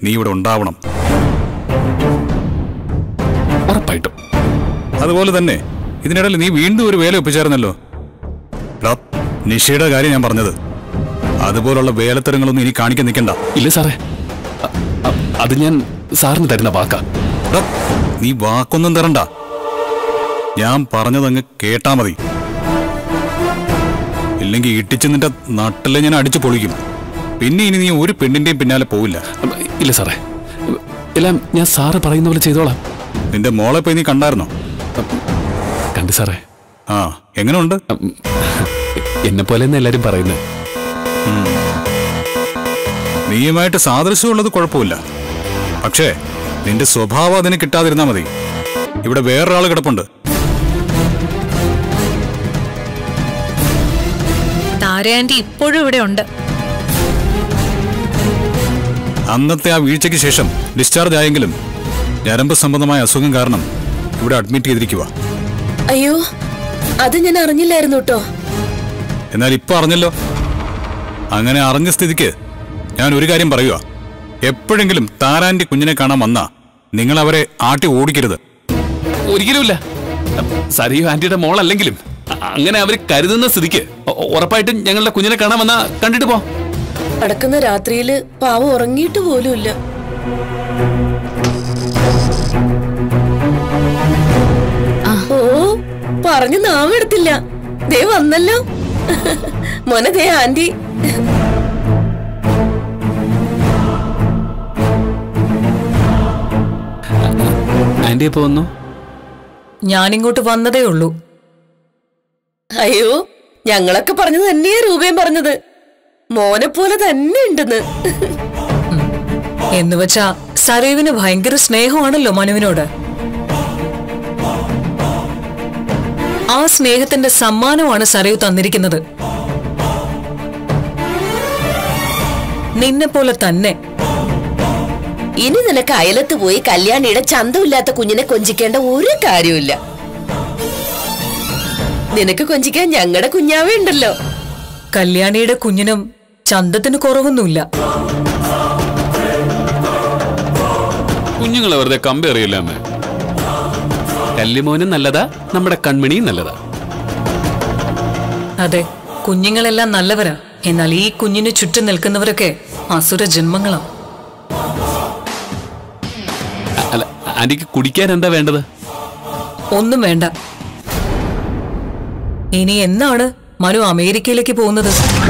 നീ ഇവിടെ ഉണ്ടാവണം ഉറപ്പായിട്ടും അതുപോലെ തന്നെ ഇതിനിടയിൽ നീ വീണ്ടും ഒരു വേല ഒപ്പിച്ചായിരുന്നല്ലോ എടാ, നിഷയുടെ കാര്യം ഞാൻ പറഞ്ഞത് അതുപോലുള്ള വേലത്തരങ്ങളൊന്നും ഇനി കാണിക്കാൻ നിൽക്കണ്ട ഇല്ല സാറേ അ- അ- അത് ഞാൻ സാറിന് തരുന്ന വാക്കാ എടാ, നീ വാക്കൊന്നും തരണ്ട ഞാൻ പറഞ്ഞതങ്ങ് കേട്ടാ മതി ഇല്ലെങ്കിൽ ഇട്ടിച്ച് നിന്റെ നട്ടിലെ ഞാൻ അടിച്ചു പൊളിക്കും പിന്നെ ഇനി നീ ഒരു പെണ്ണിന്റെയും പിന്നാലെ പോവില്ല അ- ഇല്ല സാറേ എല്ലാം ഞാൻ സാറ് പറയുന്ന പോലെ ചെയ്തോളാം നിന്റെ മോളെ പോയി നീ കണ്ടായിരുന്നോ കണ്ടു സാറേ ആ എങ്ങനെയുണ്ട് എന്നെ പോലെ തന്നെ എല്ലാരും പറയുന്നത് നീയുമായിട്ട് സാദൃശ്യമുള്ളത് കുഴപ്പമില്ല പക്ഷേ നിന്റെ സ്വഭാവം അതിന് കിട്ടാതിരുന്നാ മതി ഇവിടെ വേറൊരാൾ കിടപ്പുണ്ട് താര ആന്റി ഇപ്പോഴും ഇവിടെ ഉണ്ട് അന്നത്തെ ആ വീഴ്ചയ്ക്ക് ശേഷം ഡിസ്ചാർജ് ആയെങ്കിലും ഞരമ്പ് സംബന്ധമായ അസുഖം കാരണം ഇവിടെ അഡ്മിറ്റ് ചെയ്തിരിക്കുക അയ്യോ അത് ഞാൻ അറിഞ്ഞില്ലായിരുന്നു കേട്ടോ എന്നാൽ ഇപ്പൊ അറിഞ്ഞല്ലോ അങ്ങനെ അറിഞ്ഞ സ്ഥിതിക്ക് ഞാൻ ഒരു കാര്യം പറയുക എപ്പോഴെങ്കിലും താരാന്റെ കുഞ്ഞിനെ കാണാൻ വന്നാ നിങ്ങൾ അവരെ ആട്ടി ഓടിക്കരുത് ഒരിക്കലുമില്ല സരിയോ ആന്റിയുടെ മോളല്ലെങ്കിലും അ- അങ്ങനെ അവർ കരുതുന്ന സ്ഥിതിക്ക് ഉ- ഉറപ്പായിട്ടും ഞങ്ങളുടെ കുഞ്ഞിനെ കാണാൻ വന്നാ കണ്ടിട്ട് പോ അടക്കുന്ന രാത്രിയില് പാവം ഉറങ്ങിയിട്ട് പോലുമില്ല ഓ പറഞ്ഞു നാമെടുത്തില്ല ദേ വന്നല്ലോ മോനെ ദേ ആന്റി ആന്റി എപ്പോ വന്നു ഞാനിങ്ങോട്ട് വന്നതേ ഉള്ളൂ അയ്യോ ഞങ്ങളൊക്കെ പറഞ്ഞത് തന്നെയാ രൂപയും പറഞ്ഞത് മോനെ പോലെ തന്നെ ഉണ്ടെന്ന് എന്നുവെച്ചാ സരയുവിന് ഭയങ്കര സ്നേഹമാണല്ലോ മനുവിനോട് ആ സ്നേഹത്തിന്റെ സമ്മാനമാണ് സരയു തന്നിരിക്കുന്നത് നിന്നെ പോലെ തന്നെ ഇനി നിനക്ക് അയലത്ത് പോയി കല്യാണിയുടെ ചന്തമില്ലാത്ത കുഞ്ഞിനെ കൊഞ്ചിക്കേണ്ട ഒരു കാര്യമില്ല നിനക്ക് കൊഞ്ചിക്കാൻ ഞങ്ങളുടെ കുഞ്ഞാവേ ഉണ്ടല്ലോ കല്യാണിയുടെ കുഞ്ഞിനും ചന്തത്തിന് കുറവൊന്നുമില്ല കുഞ്ഞുങ്ങളെ വെറുതെ കമ്പയറിയില്ല അമ്മ കല്ലിമോനും നല്ലതാ നമ്മുടെ കൺമണിയും നല്ലതാ അതെ കുഞ്ഞുങ്ങളെല്ലാം നല്ലവരാ എന്നാൽ ഈ കുഞ്ഞിന് ചുറ്റും നിൽക്കുന്നവരൊക്കെ അസുര ജന്മങ്ങളാ അ- അല്ല ആന്റിക്ക് കുടിക്കാൻ എന്താ വേണ്ടത് ഒന്നും വേണ്ട ഇനി എന്നാണ് മനു അമേരിക്കയിലേക്ക് പോകുന്നത്